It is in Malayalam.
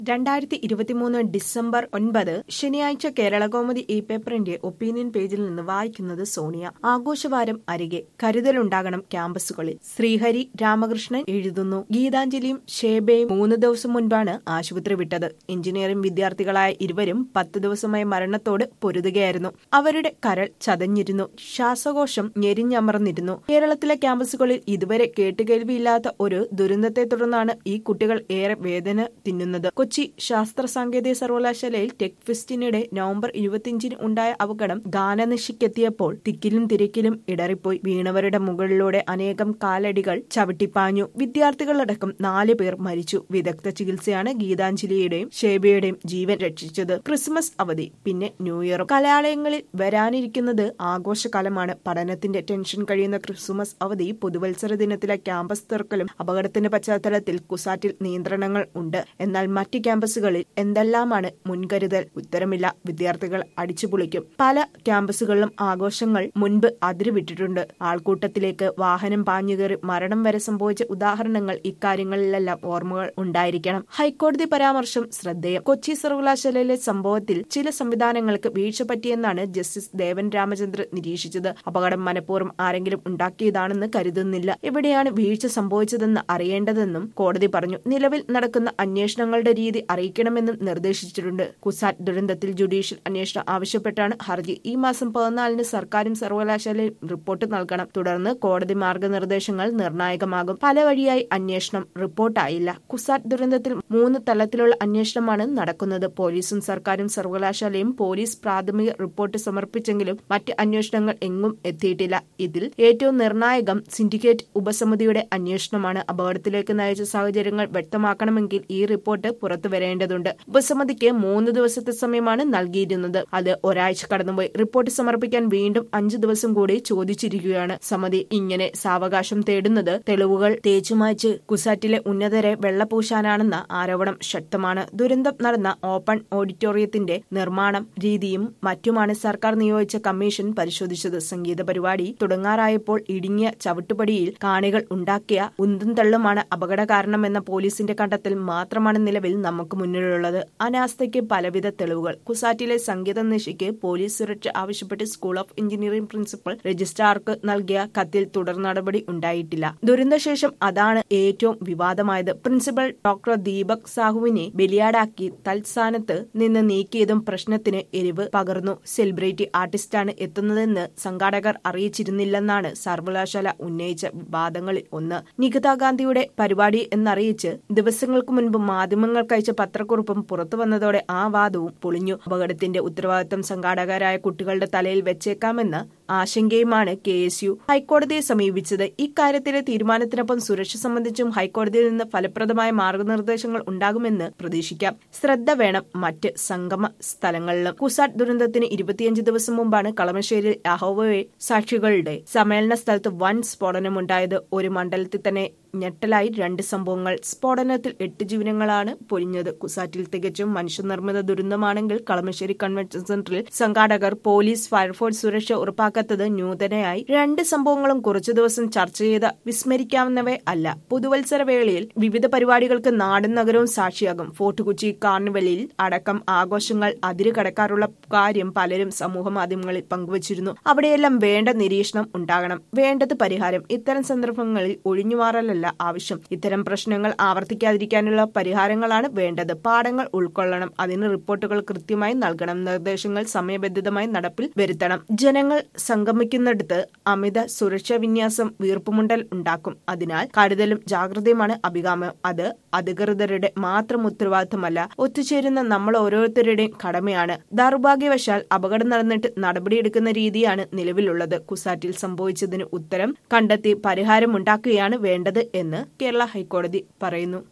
രണ്ടായിരത്തി ഇരുപത്തിമൂന്ന് ഡിസംബർ ഒൻപത് ശനിയാഴ്ച കേരളകൗമുദി ഇ പേപ്പറിന്റെ ഒപ്പീനിയൻ പേജിൽ നിന്ന് വായിക്കുന്നത് സോണിയ ആഘോഷവാരം അരികെ കരുതലുണ്ടാകണം ക്യാമ്പസുകളിൽ ശ്രീഹരി രാമകൃഷ്ണൻ എഴുതുന്നു ഗീതാഞ്ജലിയും ഷേബയും മൂന്ന് ദിവസം മുൻപാണ് ആശുപത്രി വിട്ടത് എഞ്ചിനീയറിംഗ് വിദ്യാർത്ഥികളായ ഇരുവരും പത്ത് ദിവസമായി മരണത്തോട് പൊരുതുകയായിരുന്നു അവരുടെ കരൾ ചതഞ്ഞിരുന്നു ശ്വാസകോശം ഞെരിഞ്ഞമർന്നിരുന്നു കേരളത്തിലെ ക്യാമ്പസുകളിൽ ഇതുവരെ കേട്ടുകേൾവിയില്ലാത്ത ഒരു ദുരന്തത്തെ തുടർന്നാണ് ഈ കുട്ടികൾ ഏറെ വേദന തിന്നുന്നത് കൊച്ചി ശാസ്ത്ര സാങ്കേതിക സർവകലാശാലയിൽ ടെക് ഫെസ്റ്റിനിടെ നവംബർ ഇരുപത്തിയഞ്ചിന് ഉണ്ടായ അപകടം ഗാനനിശയ്ക്കെത്തിയപ്പോൾ തിക്കിലും തിരക്കിലും ഇടറിപ്പോയി വീണവരുടെ മുകളിലൂടെ അനേകം കാലടികൾ ചവിട്ടിപ്പാഞ്ഞു വിദ്യാർത്ഥികളടക്കം നാല് പേർ മരിച്ചു വിദഗ്ധ ചികിത്സയാണ് ഗീതാഞ്ജലിയുടെയും ഷേബയുടെയും ജീവൻ രക്ഷിച്ചത് ക്രിസ്മസ് അവധി പിന്നെ ന്യൂ ഇയറും കലാലയങ്ങളിൽ വരാനിരിക്കുന്നത് ആഘോഷകാലമാണ് പഠനത്തിന്റെ ടെൻഷൻ കഴിയുന്ന ക്രിസ്മസ് അവധി പുതുവത്സര ദിനത്തിലെ ക്യാമ്പസ് തുറക്കലും അപകടത്തിന്റെ പശ്ചാത്തലത്തിൽ കുസാറ്റിൽ നിയന്ത്രണങ്ങൾ ഉണ്ട് എന്നാൽ മറ്റ് ക്യാമ്പസുകളിൽ എന്തെല്ലാമാണ് മുൻകരുതൽ ഉത്തരമില്ല വിദ്യാർത്ഥികൾ അടിച്ചുപൊളിക്കും പല ക്യാമ്പസുകളിലും ആഘോഷങ്ങൾ മുൻപ് അതിരുവിട്ടിട്ടുണ്ട് ആൾക്കൂട്ടത്തിലേക്ക് വാഹനം പാഞ്ഞുകയറി മരണം വരെ സംഭവിച്ച ഉദാഹരണങ്ങൾ ഇക്കാര്യങ്ങളിലെല്ലാം ഓർമ്മകൾ ഉണ്ടായിരിക്കണം ഹൈക്കോടതി പരാമർശം ശ്രദ്ധേയം കൊച്ചി സർവകലാശാലയിലെ സംഭവത്തിൽ ചില സംവിധാനങ്ങൾക്ക് വീഴ്ച പറ്റിയെന്നാണ് ജസ്റ്റിസ് ദേവൻ രാമചന്ദ്രൻ നിരീക്ഷിച്ചത് അപകടം മനഃപൂർവ്വം ആരെങ്കിലും ഉണ്ടാക്കിയതാണെന്ന് കരുതുന്നില്ല എവിടെയാണ് വീഴ്ച സംഭവിച്ചതെന്ന് അറിയേണ്ടതെന്നും കോടതി പറഞ്ഞു നിലവിൽ നടക്കുന്ന അന്വേഷണങ്ങളുടെ രീതി അറിയിക്കണമെന്നും നിർദ്ദേശിച്ചിട്ടുണ്ട് കുസാറ്റ് ദുരന്തത്തിൽ ജുഡീഷ്യൽ അന്വേഷണം ആവശ്യപ്പെട്ടാണ് ഹർജി ഈ മാസം പതിനാലിന് സർക്കാരും സർവകലാശാലയും റിപ്പോർട്ട് നൽകണം തുടർന്ന് കോടതി മാർഗനിർദ്ദേശങ്ങൾ നിർണായകമാകും പല വഴിയായി അന്വേഷണം റിപ്പോർട്ടായില്ല കുസാറ്റ് ദുരന്തത്തിൽ മൂന്ന് തലത്തിലുള്ള അന്വേഷണമാണ് നടക്കുന്നത് പോലീസും സർക്കാരും സർവകലാശാലയും പോലീസ് പ്രാഥമിക റിപ്പോർട്ട് സമർപ്പിച്ചെങ്കിലും മറ്റ് അന്വേഷണങ്ങൾ എങ്ങും എത്തിയിട്ടില്ല ഇതിൽ ഏറ്റവും നിർണായകം സിൻഡിക്കേറ്റ് ഉപസമിതിയുടെ അന്വേഷണമാണ് അപകടത്തിലേക്ക് നയിച്ച സാഹചര്യങ്ങൾ വ്യക്തമാക്കണമെങ്കിൽ ഈ റിപ്പോർട്ട് പുറത്തു വരേണ്ടതുണ്ട് ഉപസമിതിക്ക് മൂന്ന് ദിവസത്തെ സമയമാണ് നൽകിയിരുന്നത് അത് ഒരാഴ്ച കടന്നുപോയി റിപ്പോർട്ട് സമർപ്പിക്കാൻ വീണ്ടും അഞ്ചു ദിവസം കൂടി ചോദിച്ചിരിക്കുകയാണ് സമിതി ഇങ്ങനെ സാവകാശം തേടുന്നത് തെളിവുകൾ തേച്ചുമായ്ച്ച് കുസാറ്റിലെ ഉന്നതരെ വെള്ളപൂശാനാണെന്ന ആരോപണം ശക്തമാണ് ദുരന്തം നടന്ന ഓപ്പൺ ഓഡിറ്റോറിയത്തിന്റെ നിർമ്മാണം രീതിയും മറ്റുമാണ് സർക്കാർ നിയോഗിച്ച കമ്മീഷൻ പരിശോധിച്ചത് സംഗീത പരിപാടി തുടങ്ങാറായപ്പോൾ ഇടുങ്ങിയ ചവിട്ടുപടിയിൽ കാണികൾ ഉണ്ടാക്കിയ ഉന്തും തള്ളുമാണ് അപകട കാരണമെന്ന പോലീസിന്റെ കണ്ടെത്തൽ മാത്രമാണ് നിലവിൽ നമുക്ക് മുന്നിലുള്ളത് അനാസ്ഥയ്ക്ക് പലവിധ തെളിവുകൾ കുസാറ്റിലെ സംഗീത നിശയ്ക്ക് പോലീസ് സുരക്ഷ ആവശ്യപ്പെട്ട് സ്കൂൾ ഓഫ് എഞ്ചിനീയറിംഗ് പ്രിൻസിപ്പൽ രജിസ്ട്രാർക്ക് നൽകിയ കത്തിൽ തുടർ നടപടി ഉണ്ടായിട്ടില്ല ദുരന്തശേഷം അതാണ് ഏറ്റവും വിവാദമായത് പ്രിൻസിപ്പൽ ഡോക്ടർ ദീപക് സാഹുവിനെ ബലിയാടാക്കി തൽസ്ഥാനത്ത് നിന്ന് നീക്കിയതും പ്രശ്നത്തിന് എരിവ് പകർന്നു സെലിബ്രിറ്റി ആർട്ടിസ്റ്റാണ് എത്തുന്നതെന്ന് സംഘാടകർ അറിയിച്ചിരുന്നില്ലെന്നാണ് സർവകലാശാല ഉന്നയിച്ച വിവാദങ്ങളിൽ ഒന്ന് നികിത ഗാന്ധിയുടെ പരിപാടി എന്നറിയിച്ച് ദിവസങ്ങൾക്ക് മുൻപ് മാധ്യമങ്ങൾക്കയച്ച പത്രക്കുറിപ്പും പുറത്തു വന്നതോടെ ആ വാദവും പൊളിഞ്ഞു അപകടത്തിന്റെ ഉത്തരവാദിത്തം സംഘാടകരായ കുട്ടികളുടെ തലയിൽ വെച്ചേക്കാമെന്ന് ആശങ്കയുമാണ് കെ എസ് യു ഹൈക്കോടതിയെ സമീപിച്ചത് ഇക്കാര്യത്തിലെ തീരുമാനത്തിനൊപ്പം സുരക്ഷ സംബന്ധിച്ചും ഹൈക്കോടതിയിൽ നിന്ന് ഫലപ്രദമായ മാർഗനിർദ്ദേശങ്ങൾ ഉണ്ടാകുമെന്ന് പ്രതീക്ഷിക്കാം ശ്രദ്ധ വേണം മറ്റ് സംഗമ സ്ഥലങ്ങളിലും കുസാറ്റ് ദുരന്തത്തിന് ഇരുപത്തിയഞ്ച് ദിവസം മുമ്പാണ് കളമശ്ശേരിയിൽ യഹോവയെ സാക്ഷികളുടെ സമ്മേളന സ്ഥലത്ത് വൻ സ്ഫോടനമുണ്ടായത് ഒരു മണ്ഡലത്തിൽ തന്നെ ഞെട്ടലായി രണ്ട് സംഭവങ്ങൾ സ്ഫോടനത്തിൽ എട്ട് ജീവനങ്ങളാണ് പൊലിഞ്ഞത് കുസാറ്റിൽ തികച്ചും മനുഷ്യനിർമ്മിത ദുരന്തമാണെങ്കിൽ കളമശ്ശേരി കൺവെൻഷൻ സെന്ററിൽ സംഘാടകർ പോലീസ് ഫയർഫോഴ്സ് സുരക്ഷ ഉറപ്പാക്കാത്തത് നൂതനയായി രണ്ട് സംഭവങ്ങളും കുറച്ചു ദിവസം ചർച്ച ചെയ്ത് വിസ്മരിക്കാവുന്നവേ അല്ല പുതുവത്സര വേളയിൽ വിവിധ പരിപാടികൾക്ക് നാടും നഗരവും സാക്ഷിയാകും ഫോർട്ട് കൊച്ചി കാർണിവലിൽ അടക്കം ആഘോഷങ്ങൾ അതിര് കടക്കാറുള്ള കാര്യം പലരും സമൂഹ മാധ്യമങ്ങളിൽ പങ്കുവച്ചിരുന്നു അവിടെയെല്ലാം വേണ്ട നിരീക്ഷണം ഉണ്ടാകണം വേണ്ടത് പരിഹാരം ഇത്തരം സന്ദർഭങ്ങളിൽ ഒഴിഞ്ഞുമാറലല്ല ആവശ്യം ഇത്തരം പ്രശ്നങ്ങൾ ആവർത്തിക്കാതിരിക്കാനുള്ള പരിഹാരങ്ങളാണ് വേണ്ടത് പാഠങ്ങൾ ഉൾക്കൊള്ളണം അതിന് റിപ്പോർട്ടുകൾ കൃത്യമായി നൽകണം നിർദ്ദേശങ്ങൾ സമയബന്ധിതമായി നടപ്പിൽ വരുത്തണം ജനങ്ങൾ സംഗമിക്കുന്നിടത്ത് അമിത സുരക്ഷാ വിന്യാസം വീർപ്പുമുണ്ടൽ ഉണ്ടാക്കും അതിനാൽ കരുതലും ജാഗ്രതയുമാണ് അഭികാമ്യം അത് അധികൃതരുടെ മാത്രം ഉത്തരവാദിത്തമല്ല ഒത്തുചേരുന്ന നമ്മൾ ഓരോരുത്തരുടെയും കടമയാണ് ദൗർഭാഗ്യവശാൽ അപകടം നടന്നിട്ട് നടപടിയെടുക്കുന്ന രീതിയാണ് നിലവിലുള്ളത് കുസാറ്റിൽ സംഭവിച്ചതിന് ഉത്തരം കണ്ടെത്തി പരിഹാരമുണ്ടാക്കുകയാണ് വേണ്ടത് എന്ന് കേരള ഹൈക്കോടതി പറയുന്നു